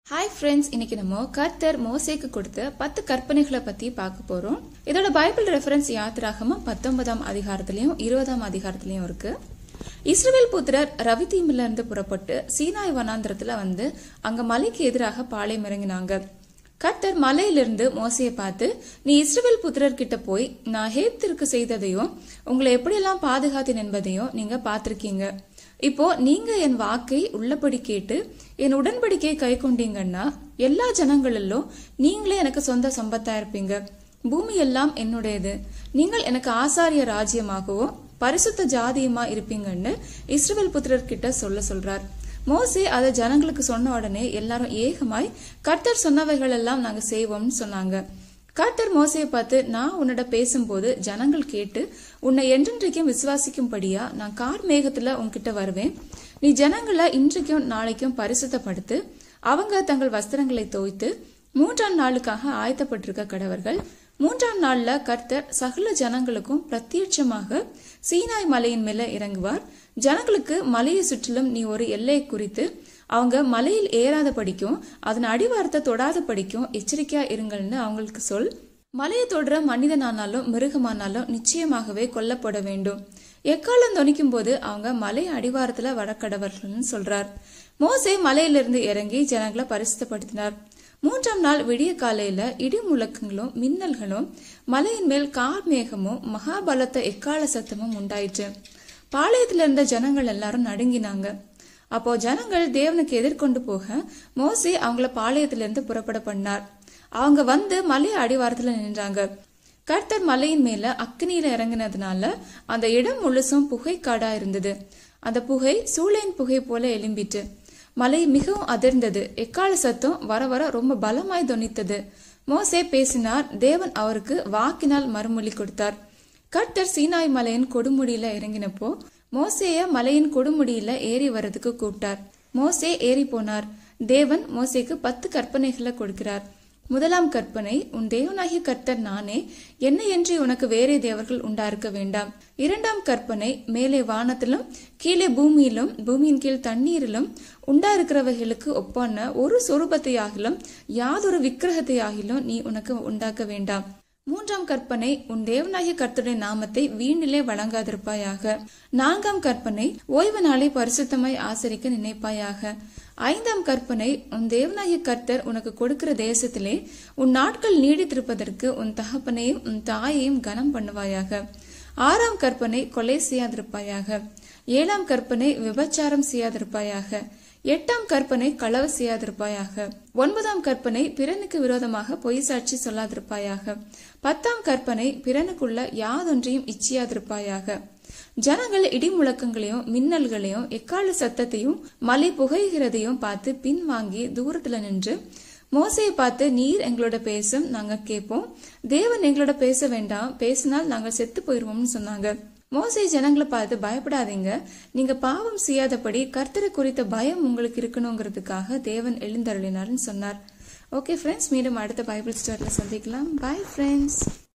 hi friends இன்னைக்கு நம்ம கர்த்தர் மோசேக்கு கொடுத்த பத்து கற்பனைகளை பத்தி பார்க்க போறோம் இதோட பைபிள் ரெஃபரன்ஸ் யாத்திராகம பத்தொன்பதாம் அதிகாரத்திலயும் இருபதாம் அதிகாரத்திலயும் இருக்கு இஸ்ரவேல் புத்திரர் ரவிதீமில இருந்து புறப்பட்டு சீனாய் வனாந்திரத்துல வந்து அங்க மலைக்கு எதிராக பாளையம் இறங்கினாங்க கர்த்தர் மலையிலிருந்து மோசையை பார்த்து நீ இஸ்ரவேல் புத்திரர் கிட்ட போய் நான் ஹேப்திற்கு செய்ததையும் உங்களை எப்படியெல்லாம் பாதுகாத்தேன் என்பதையும் நீங்க பார்த்திருக்கீங்க இப்போ நீங்க என் வாக்கை உள்ளபடி கேட்டு என் உடன்படிக்கையை கை கொண்டீங்கன்னா எல்லா ஜனங்களிலும் நீங்களே எனக்கு சொந்த சம்பத்தா இருப்பீங்க பூமி எல்லாம் என்னுடையது நீங்கள் எனக்கு ஆசாரிய ராஜ்யமாகவும் பரிசுத்த ஜாதியுமா இருப்பீங்கன்னு இஸ்ரவேல் புத்திரர் கிட்ட சொல்ல சொல்றார் மோசே அதை ஜனங்களுக்கு சொன்ன உடனே எல்லாரும் ஏகமாய் கர்த்தர் சொன்னவைகள் எல்லாம் நாங்க செய்வோம்னு சொன்னாங்க கர்த்தர் மோசையை பார்த்து நான் உன்னிட பேசும்போது ஜனங்கள் கேட்டு உன்னை என்றென்றைக்கும் விசுவாசிக்கும்படியா நான் கார் மேகத்துல உன்கிட்ட வருவேன் நீ ஜனங்களை இன்றைக்கும் நாளைக்கும் பரிசுத்தப்படுத்து அவங்க தங்கள் வஸ்திரங்களை தோய்த்து மூன்றாம் நாளுக்காக ஆயத்தப்பட்டிருக்க கடவர்கள் மூன்றாம் நாள்ல கர்த்தர் சகல ஜனங்களுக்கும் பிரத்யட்சமாக சீனாய் மலையின் மேல இறங்குவார் ஜனங்களுக்கு மலையை சுற்றிலும் நீ ஒரு எல்லையை குறித்து அவங்க மலையில் ஏறாத படிக்கும் அதன் அடிவாரத்தை தொடாத படிக்கும் எச்சரிக்கையா இருங்கள்னு அவங்களுக்கு சொல் மலையை தொடுற மனிதனானாலும் மிருகமானாலும் நிச்சயமாகவே கொல்லப்பட வேண்டும் எக்காலம் தொனிக்கும் போது அவங்க மலை அடிவாரத்துல வடக்கடவர்கள்னு சொல்றார் மோசே மலையிலிருந்து இறங்கி ஜனங்களை பரிசுத்தப்படுத்தினார் மூன்றாம் நாள் விடிய காலையில இடி முழக்கங்களும் மின்னல்களும் மலையின் மேல் கார் மேகமும் மகாபலத்த எக்கால சத்தமும் உண்டாயிற்று பாளையத்துல இருந்த ஜனங்கள் எல்லாரும் நடுங்கினாங்க அப்போ ஜனங்கள் தேவனுக்கு எதிர்கொண்டு போக மோசே அவங்கள பாளையத்திலிருந்து புறப்பட பண்ணார் அவங்க வந்து மலை அடிவாரத்துல நின்றாங்க கர்த்தர் மலையின் மேல அக்னியில இறங்கினதுனால அந்த இடம் முழுசும் புகை காடா இருந்தது அந்த புகை சூளையின் புகை போல எலும்பிட்டு மலை மிகவும் அதிர்ந்தது எக்கால சத்தம் வர வர ரொம்ப பலமாய் தொனித்தது மோசே பேசினார் தேவன் அவருக்கு வாக்கினால் மறுமொழி கொடுத்தார் கர்த்தர் சீனாய் மலையின் கொடுமுடியில இறங்கினப்போ மோசேய மலையின் கொடுமுடியில ஏறி வர்றதுக்கு கூப்பிட்டார் மோசே ஏறி போனார் தேவன் மோசேக்கு பத்து கற்பனைகளை கொடுக்கிறார் முதலாம் கற்பனை உன் தேவனாகிய கர்த்தர் நானே என்ன என்று உனக்கு வேறே தேவர்கள் உண்டாயிருக்க வேண்டாம் இரண்டாம் கற்பனை மேலே வானத்திலும் கீழே பூமியிலும் பூமியின் கீழ் தண்ணீரிலும் உண்டாயிருக்கிறவைகளுக்கு ஒப்பான ஒரு சொரூபத்தையாகிலும் யாதொரு விக்கிரகத்தையாகிலும் நீ உனக்கு உண்டாக்க வேண்டாம் மூன்றாம் கற்பனை உன் தேவனாகிய கர்த்தருடைய நாமத்தை வீணிலே வழங்காதிருப்பாயாக நான்காம் கற்பனை ஓய்வு நாளை பரிசுத்தமாய் ஆசரிக்க நினைப்பாயாக ஐந்தாம் கற்பனை உன் தேவனாகிய கர்த்தர் உனக்கு கொடுக்கிற தேசத்திலே உன் நாட்கள் நீடித்திருப்பதற்கு உன் தகப்பனையும் உன் தாயையும் கனம் பண்ணுவாயாக ஆறாம் கற்பனை கொலை செய்யாதிருப்பாயாக ஏழாம் கற்பனை விபச்சாரம் செய்யாதிருப்பாயாக எட்டாம் கற்பனை களவு செய்யாதிருப்பாயாக ஒன்பதாம் கற்பனை பிறனுக்கு விரோதமாக பொய் சாட்சி சொல்லாதிருப்பாயாக பத்தாம் கற்பனை பிறனுக்குள்ள யாதொன்றையும் இச்சியாதிருப்பாயாக ஜனங்கள் இடி முழக்கங்களையும் மின்னல்களையும் எக்கால சத்தத்தையும் மலை புகைகிறதையும் பார்த்து பின்வாங்கி தூரத்துல நின்று மோசையை பார்த்து நீர் எங்களோட பேசும் நாங்க கேட்போம் தேவன் எங்களோட பேச வேண்டாம் பேசினால் நாங்கள் செத்து போயிருவோம்னு சொன்னாங்க மோசை ஜனங்களை பார்த்து பயப்படாதீங்க நீங்க பாவம் செய்யாதபடி கர்த்தரை குறித்த பயம் உங்களுக்கு இருக்கணுங்கிறதுக்காக தேவன் எழுந்தருளினார்னு சொன்னார் ஓகே ஃப்ரெண்ட்ஸ் மீண்டும் அடுத்த பைபிள் ஸ்டோரியில் சந்திக்கலாம் பாய் ஃப்ரெண்ட்ஸ்